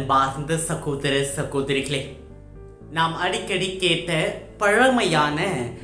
அன்பார்ந்த சகோதர சகோதரிகளே நாம் அடிக்கடி கேட்ட பழமையான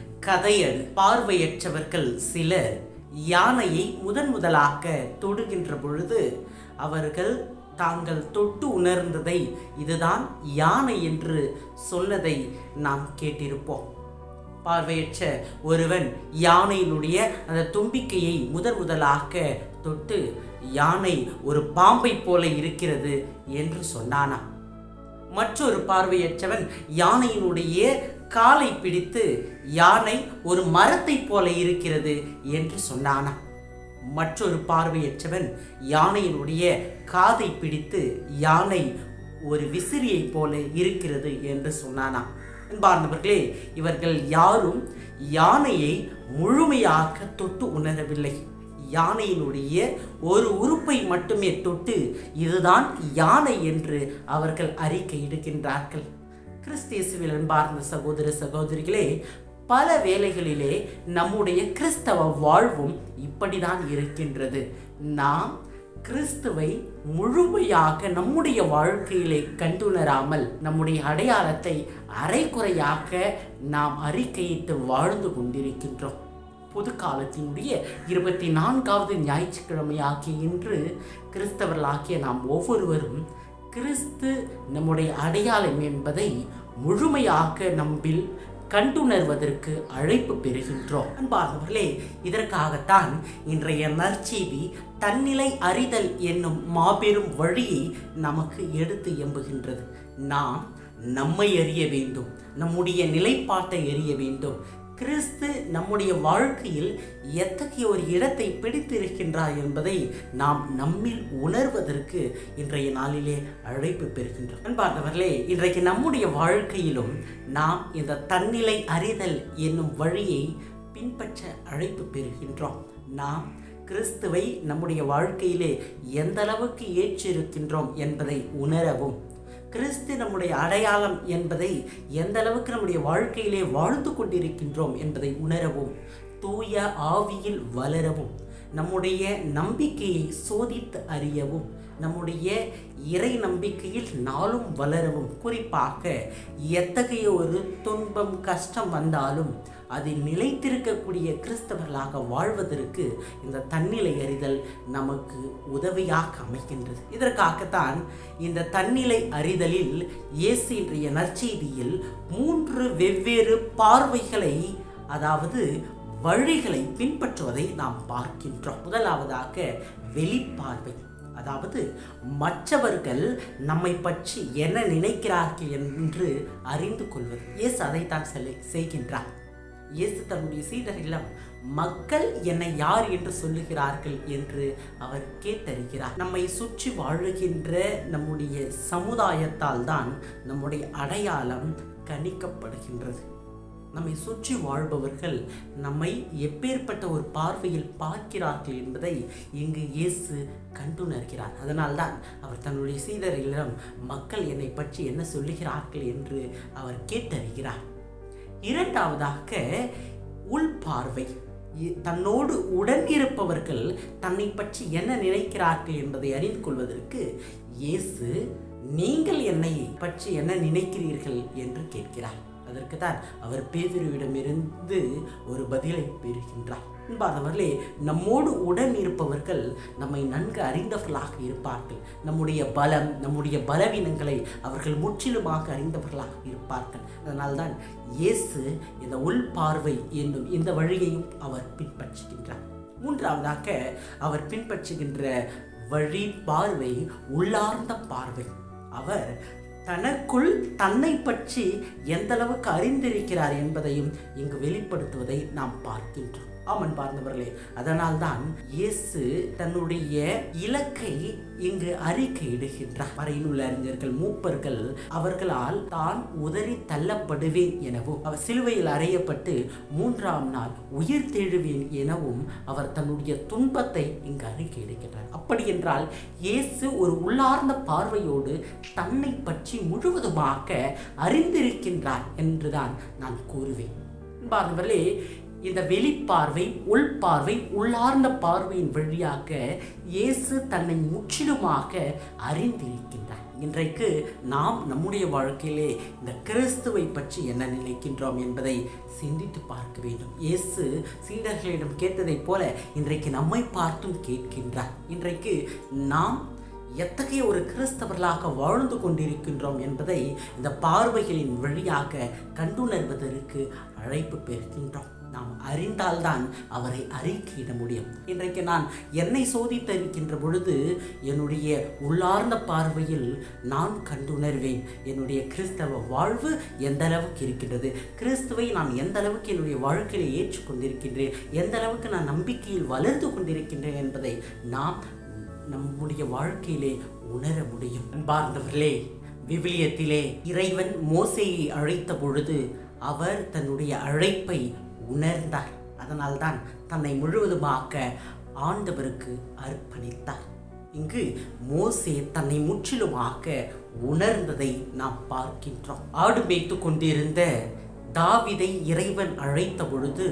கதையது பார்வையற்றவர்கள் சிலர் யானையை முதன் முதலாக தொடுகின்ற பொழுது அவர்கள் தாங்கள் தொட்டு உணர்ந்ததை இதுதான் யானை என்று சொன்னதை நாம் கேட்டிருப்போம் பார்வையற்ற ஒருவன் யானையினுடைய அந்த தும்பிக்கையை முதன் முதலாக தொட்டு யானை ஒரு பாம்பை போல இருக்கிறது என்று சொன்னானாம் மற்றொரு பார்வையற்றவன் யானையினுடைய காலை பிடித்து யானை ஒரு மரத்தை போல இருக்கிறது என்று சொன்னானாம் மற்றொரு பார்வையற்றவன் யானையினுடைய காதை பிடித்து யானை ஒரு விசிறியைப் போல இருக்கிறது என்று சொன்னானாம் அன்பார்ந்தவர்களே இவர்கள் யாரும் யானையை முழுமையாக தொட்டு உணரவில்லை யானையினுடைய ஒரு உறுப்பை மட்டுமே தொட்டு இதுதான் யானை என்று அவர்கள் அறிக்கை இடுகின்றார்கள் கிறிஸ்தியசுவில் அன்பார்ந்த சகோதர சகோதரிகளே பல வேளைகளிலே நம்முடைய கிறிஸ்தவ வாழ்வும் இப்படிதான் இருக்கின்றது நாம் கிறிஸ்துவை முழுமையாக நம்முடைய வாழ்க்கையிலே கண்டுணராமல் நம்முடைய அடையாளத்தை அரைக்குறையாக நாம் அறிக்கையிட்டு வாழ்ந்து கொண்டிருக்கின்றோம் பொது காலத்தினுடைய இருபத்தி நான்காவது ஞாயிற்றுக்கிழமையாகிய இன்று கிறிஸ்தவர்களாகிய நாம் ஒவ்வொருவரும் கிறிஸ்து நம்முடைய அடையாளம் என்பதை முழுமையாக நம்பில் கண்டுணர்வதற்கு அழைப்பு பெறுகின்றோம் அன்பார்ந்தவர்களே இதற்காகத்தான் இன்றைய நற்செய்தி தன்னிலை அறிதல் என்னும் மாபெரும் வழியை நமக்கு எடுத்து எம்புகின்றது நாம் நம்மை அறிய வேண்டும் நம்முடைய நிலைப்பாட்டை அறிய வேண்டும் கிறிஸ்து நம்முடைய வாழ்க்கையில் எத்தகைய ஒரு இடத்தை பிடித்திருக்கின்றார் என்பதை நாம் நம்மில் உணர்வதற்கு இன்றைய நாளிலே அழைப்பு பெறுகின்றோம் அன்பார்ந்தவர்களே இன்றைக்கு நம்முடைய வாழ்க்கையிலும் நாம் இந்த தன்னிலை அறிதல் என்னும் வழியை பின்பற்ற அழைப்பு பெறுகின்றோம் நாம் கிறிஸ்துவை நம்முடைய வாழ்க்கையிலே எந்த அளவுக்கு ஏற்றிருக்கின்றோம் என்பதை உணரவும் கிறிஸ்து நம்முடைய அடையாளம் என்பதை எந்த அளவுக்கு நம்முடைய வாழ்க்கையிலே வாழ்ந்து கொண்டிருக்கின்றோம் என்பதை உணரவும் தூய ஆவியில் வளரவும் நம்முடைய நம்பிக்கையை சோதித்து அறியவும் நம்முடைய இறை நம்பிக்கையில் நாளும் வளரவும் குறிப்பாக எத்தகைய ஒரு துன்பம் கஷ்டம் வந்தாலும் அதில் நிலைத்திருக்கக்கூடிய கிறிஸ்தவர்களாக வாழ்வதற்கு இந்த தன்னிலை அறிதல் நமக்கு உதவியாக அமைக்கின்றது இதற்காகத்தான் இந்த தன்னிலை அறிதலில் இயேசு இன்றைய நற்செய்தியில் மூன்று வெவ்வேறு பார்வைகளை அதாவது வழிகளை பின்பற்றுவதை நாம் பார்க்கின்றோம் முதலாவதாக வெளிப்பார்வை அதாவது மற்றவர்கள் நம்மை பற்றி என்ன நினைக்கிறார்கள் என்று அறிந்து கொள்வது இயேசு அதைத்தான் செல்ல செய்கின்றார் இயேசு தன்னுடைய சீடரிடம் மக்கள் என்னை யார் என்று சொல்லுகிறார்கள் என்று அவர் கேட்டறிகிறார் நம்மை சுற்றி வாழுகின்ற நம்முடைய சமுதாயத்தால் தான் நம்முடைய அடையாளம் கணிக்கப்படுகின்றது நம்மை சுற்றி வாழ்பவர்கள் நம்மை எப்பேற்பட்ட ஒரு பார்வையில் பார்க்கிறார்கள் என்பதை இங்கு இயேசு கண்டுணர்கிறார் அதனால்தான் அவர் தன்னுடைய சீடரிடம் மக்கள் என்னை பற்றி என்ன சொல்லுகிறார்கள் என்று அவர் கேட்டறிகிறார் இரண்டாவதாக உள்பார்வை தன்னோடு உடன் இருப்பவர்கள் தன்னை பற்றி என்ன நினைக்கிறார்கள் என்பதை அறிந்து கொள்வதற்கு இயேசு நீங்கள் என்னை பற்றி என்ன நினைக்கிறீர்கள் என்று கேட்கிறார் அதற்கு தான் அவர் பேதுருவிடமிருந்து ஒரு பதிலை பெறுகின்றார் அன்பானவர்களே நம்மோடு உடன் இருப்பவர்கள் நம்மை நன்கு அறிந்தவர்களாக இருப்பார்கள் நம்முடைய பலம் நம்முடைய பலவீனங்களை அவர்கள் முற்றிலுமாக அறிந்தவர்களாக இருப்பார்கள் அதனால்தான் இயேசு இந்த உள் பார்வை என்னும் இந்த வழியையும் அவர் பின்பற்றுகின்றார் மூன்றாவதாக அவர் பின்பற்றுகின்ற வழி பார்வை உள்ளார்ந்த பார்வை அவர் தனக்குள் தன்னை பற்றி எந்த அளவுக்கு அறிந்திருக்கிறார் என்பதையும் இங்கு வெளிப்படுத்துவதை நாம் பார்க்கின்றோம் ஆமன் பார்ந்தவர்களே அதனால்தான் இயேசு தன்னுடைய இலக்கை இங்கு அறிக்கையிடுகின்றார் வரையிலுள்ள அறிஞர்கள் மூப்பர்கள் அவர்களால் தான் உதறி தள்ளப்படுவேன் எனவும் அவர் சிலுவையில் அறையப்பட்டு மூன்றாம் நாள் உயிர் தெழுவேன் எனவும் அவர் தன்னுடைய துன்பத்தை இங்கு அறிக்கையிடுகின்றார் அப்படி என்றால் இயேசு ஒரு உள்ளார்ந்த பார்வையோடு தன்னை பற்றி முழுவதுமாக அறிந்திருக்கின்றார் என்றுதான் நான் கூறுவேன் பாருங்களே இந்த வெளிப்பார்வை உள்பார்வை உள்ளார்ந்த பார்வையின் வழியாக இயேசு தன்னை முற்றிலுமாக அறிந்திருக்கின்றார் இன்றைக்கு நாம் நம்முடைய வாழ்க்கையிலே இந்த கிறிஸ்துவை பற்றி என்ன நினைக்கின்றோம் என்பதை சிந்தித்து பார்க்க வேண்டும் இயேசு சீடர்களிடம் கேட்டதைப் போல இன்றைக்கு நம்மை பார்த்தும் கேட்கின்றார் இன்றைக்கு நாம் எத்தகைய ஒரு கிறிஸ்தவர்களாக வாழ்ந்து கொண்டிருக்கின்றோம் என்பதை இந்த பார்வைகளின் வழியாக கண்டுணர்வதற்கு அழைப்பு பெறுகின்றோம் நாம் அறிந்தால்தான் அவரை அறிக்கையிட முடியும் இன்றைக்கு நான் என்னை சோதித்திருக்கின்ற பொழுது என்னுடைய உள்ளார்ந்த பார்வையில் நான் கண்டுணர்வேன் என்னுடைய கிறிஸ்தவ வாழ்வு எந்த அளவுக்கு இருக்கின்றது கிறிஸ்துவை நான் எந்த அளவுக்கு என்னுடைய வாழ்க்கையில் ஏற்றுக்கொண்டிருக்கின்றேன் எந்த அளவுக்கு நான் நம்பிக்கையில் வளர்ந்து கொண்டிருக்கின்றேன் என்பதை நாம் நம்முடைய வாழ்க்கையிலே உணர முடியும் அன்பார்ந்தவர்களே விவிலியத்திலே இறைவன் மோசேயை அழைத்த பொழுது அவர் தன்னுடைய அழைப்பை உணர்ந்தார் அதனால்தான் தன்னை முழுவதுமாக ஆண்டவருக்கு அர்ப்பணித்தார் இங்கு மோசே தன்னை முற்றிலுமாக உணர்ந்ததை நாம் பார்க்கின்றோம் ஆடு மேய்த்து கொண்டிருந்த தாவிதை இறைவன் அழைத்த பொழுது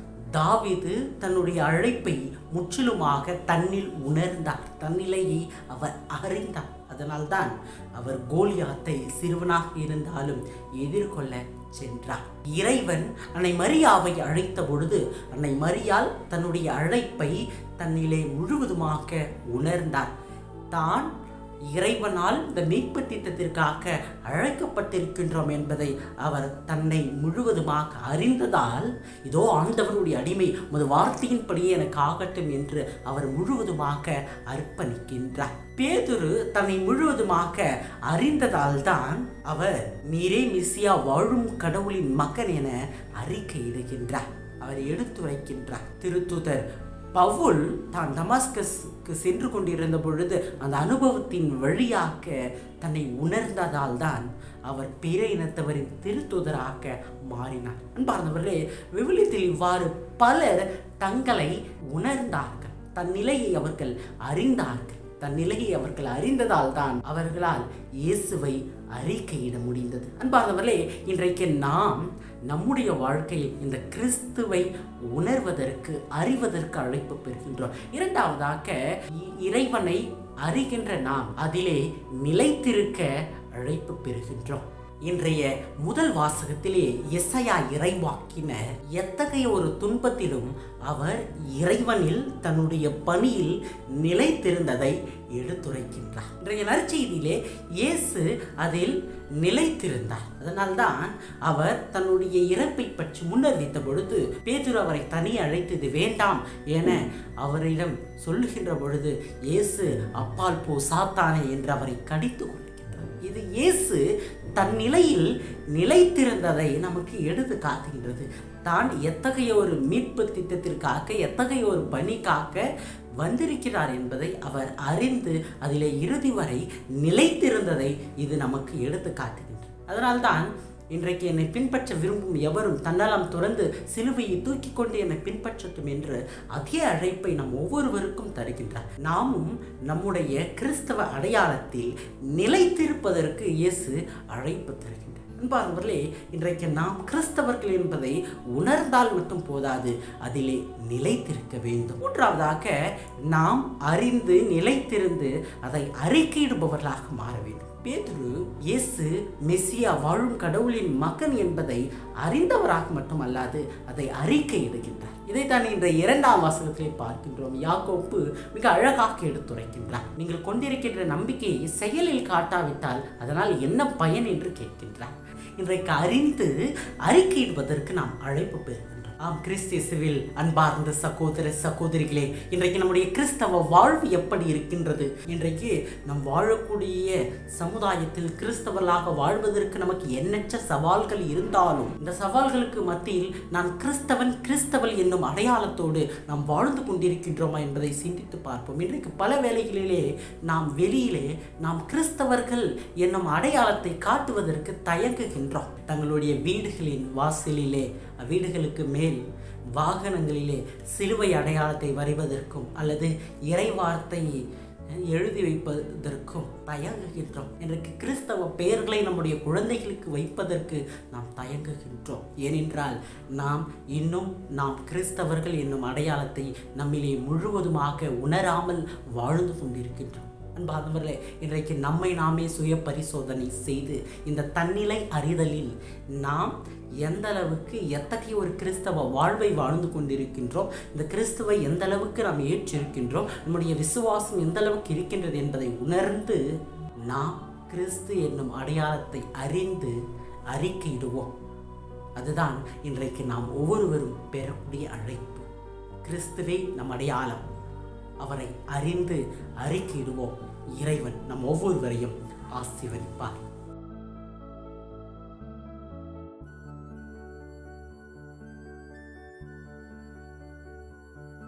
தாவீது தன்னுடைய அழைப்பை முற்றிலுமாக தன்னில் உணர்ந்தார் தன்னிலையை அவர் அறிந்தார் அதனால்தான் அவர் கோலியாத்தை சிறுவனாக இருந்தாலும் எதிர்கொள்ள சென்றார் இறைவன் அன்னை மரியாவை அழைத்த பொழுது அன்னை மரியாள் தன்னுடைய அழைப்பை தன்னிலே முழுவதுமாக உணர்ந்தார் தான் இறைவனால் இந்த மீட்பு திட்டத்திற்காக அழைக்கப்பட்டிருக்கின்றோம் என்பதை அவர் தன்னை முழுவதுமாக அறிந்ததால் இதோ ஆண்டவருடைய அடிமை உமது வார்த்தையின்படியே எனக்கு ஆகட்டும் என்று அவர் முழுவதுமாக அர்ப்பணிக்கின்றார் பேதுரு தன்னை முழுவதுமாக அறிந்ததால் தான் அவர் நீரே மிஸ்ஸியா வாழும் கடவுளின் மகன் என அறிக்கையிடுகின்றார் அவர் எடுத்துரைக்கின்றார் திருத்துதர் பவுல் தான் டமாஸ்கஸ்க்கு சென்று கொண்டிருந்த பொழுது அந்த அனுபவத்தின் வழியாக தன்னை உணர்ந்ததால் தான் அவர் பிற இனத்தவரின் திருத்துதராக மாறினார் அன்பார்ந்தவர்களே விவிலியத்தில் இவ்வாறு பலர் தங்களை உணர்ந்தார்கள் தன் நிலையை அவர்கள் அறிந்தார்கள் தன் நிலையை அவர்கள் அறிந்ததால் தான் அவர்களால் இயேசுவை அறிக்கையிட முடிந்தது அன்பார்ந்தவர்களே இன்றைக்கு நாம் நம்முடைய வாழ்க்கையில் இந்த கிறிஸ்துவை உணர்வதற்கு அறிவதற்கு அழைப்பு பெறுகின்றோம் இரண்டாவதாக இ- இறைவனை அறிகின்ற நாம் அதிலே நிலைத்திருக்க அழைப்பு பெறுகின்றோம் இன்றைய முதல் வாசகத்திலே எஸ்ஐயா இறைவாக்கினர் எத்தகைய ஒரு துன்பத்திலும் அவர் இறைவனில் தன்னுடைய பணியில் நிலைத்திருந்ததை எடுத்துரைக்கின்றார் இன்றைய நற்செய்தியிலே இயேசு அதில் நிலைத்திருந்தார் அதனால்தான் அவர் தன்னுடைய இறப்பை பற்றி முன்னறிவித்த பொழுது பேதுரு அவரை தனி அழைத்தது வேண்டாம் என அவரிடம் சொல்லுகின்ற பொழுது இயேசு அப்பால் போ சாத்தானே என்று அவரை கடித்து கொள்கின்றார் இது இயேசு தன் நிலையில் நிலைத்திருந்ததை நமக்கு எடுத்து காட்டுகின்றது தான் எத்தகைய ஒரு மீட்பு திட்டத்திற்காக எத்தகைய ஒரு பணிக்காக வந்திருக்கிறார் என்பதை அவர் அறிந்து அதிலே இறுதி வரை நிலைத்திருந்ததை இது நமக்கு எடுத்து காட்டுகின்றது அதனால்தான் இன்றைக்கு என்னை பின்பற்ற விரும்பும் எவரும் தன்னலம் துறந்து சிலுவையை தூக்கி கொண்டு என்னை பின்பற்றட்டும் என்று அதே அழைப்பை நம் ஒவ்வொருவருக்கும் தருகின்றார் நாமும் நம்முடைய கிறிஸ்தவ அடையாளத்தில் நிலைத்திருப்பதற்கு இயேசு அழைப்பு தருகின்றார் அன்பார்ந்தவர்களே இன்றைக்கு நாம் கிறிஸ்தவர்கள் என்பதை உணர்ந்தால் மட்டும் போதாது அதிலே நிலைத்திருக்க வேண்டும் மூன்றாவதாக நாம் அறிந்து நிலைத்திருந்து அதை அறிக்கையிடுபவர்களாக மாற வேண்டும் பேதுரு இயேசு மெஸ்ஸியா வாழும் கடவுளின் மகன் என்பதை அறிந்தவராக மட்டுமல்லாது அதை அறிக்கையிடுகின்றார் இதைத்தான் இன்ற இரண்டாம் வாசகத்திலே பார்க்கின்றோம் யாக்கோப்பு மிக அழகாக எடுத்துரைக்கின்றார் நீங்கள் கொண்டிருக்கின்ற நம்பிக்கையை செயலில் காட்டாவிட்டால் அதனால் என்ன பயன் என்று கேட்கின்றார் இன்றைக்கு அறிந்து அறிக்கையிடுவதற்கு நாம் அழைப்பு பெறுகின்றோம் ஆம் கிறிஸ்தியசுவில் அன்பார்ந்த சகோதர சகோதரிகளே இன்றைக்கு நம்முடைய கிறிஸ்தவ வாழ்வு எப்படி இருக்கின்றது இன்றைக்கு நம் வாழக்கூடிய சமுதாயத்தில் கிறிஸ்தவர்களாக வாழ்வதற்கு நமக்கு எண்ணற்ற சவால்கள் இருந்தாலும் இந்த சவால்களுக்கு மத்தியில் நான் கிறிஸ்தவன் கிறிஸ்தவள் என்னும் அடையாளத்தோடு நாம் வாழ்ந்து கொண்டிருக்கின்றோமா என்பதை சிந்தித்து பார்ப்போம் இன்றைக்கு பல வேளைகளிலே நாம் வெளியிலே நாம் கிறிஸ்தவர்கள் என்னும் அடையாளத்தை காட்டுவதற்கு தயங்குகின்றோம் தங்களுடைய வீடுகளின் வாசலிலே வீடுகளுக்கு மேல் வாகனங்களிலே சிலுவை அடையாளத்தை வரைவதற்கும் அல்லது இறை வார்த்தை எழுதி வைப்பதற்கும் தயங்குகின்றோம் இன்றைக்கு கிறிஸ்தவ பெயர்களை நம்முடைய குழந்தைகளுக்கு வைப்பதற்கு நாம் தயங்குகின்றோம் ஏனென்றால் நாம் இன்னும் நாம் கிறிஸ்தவர்கள் என்னும் அடையாளத்தை நம்மிலே முழுவதுமாக உணராமல் வாழ்ந்து கொண்டிருக்கின்றோம் அன்பார்ந்தவர்களே இன்றைக்கு நம்மை நாமே சுய பரிசோதனை செய்து இந்த தன்னிலை அறிதலில் நாம் எந்த அளவுக்கு எத்தகைய ஒரு கிறிஸ்தவ வாழ்வை வாழ்ந்து கொண்டிருக்கின்றோம் இந்த கிறிஸ்துவை எந்த அளவுக்கு நாம் ஏற்றிருக்கின்றோம் நம்முடைய விசுவாசம் எந்த அளவுக்கு இருக்கின்றது என்பதை உணர்ந்து நாம் கிறிஸ்து என்னும் அடையாளத்தை அறிந்து அறிக்கையிடுவோம் அதுதான் இன்றைக்கு நாம் ஒவ்வொருவரும் பெறக்கூடிய அழைப்பு கிறிஸ்துவே நம் அடையாளம் அவரை அறிந்து அறிக்கையிடுவோம் இறைவன் நம் ஒவ்வொருவரையும் ஆசீர்வதிப்பார்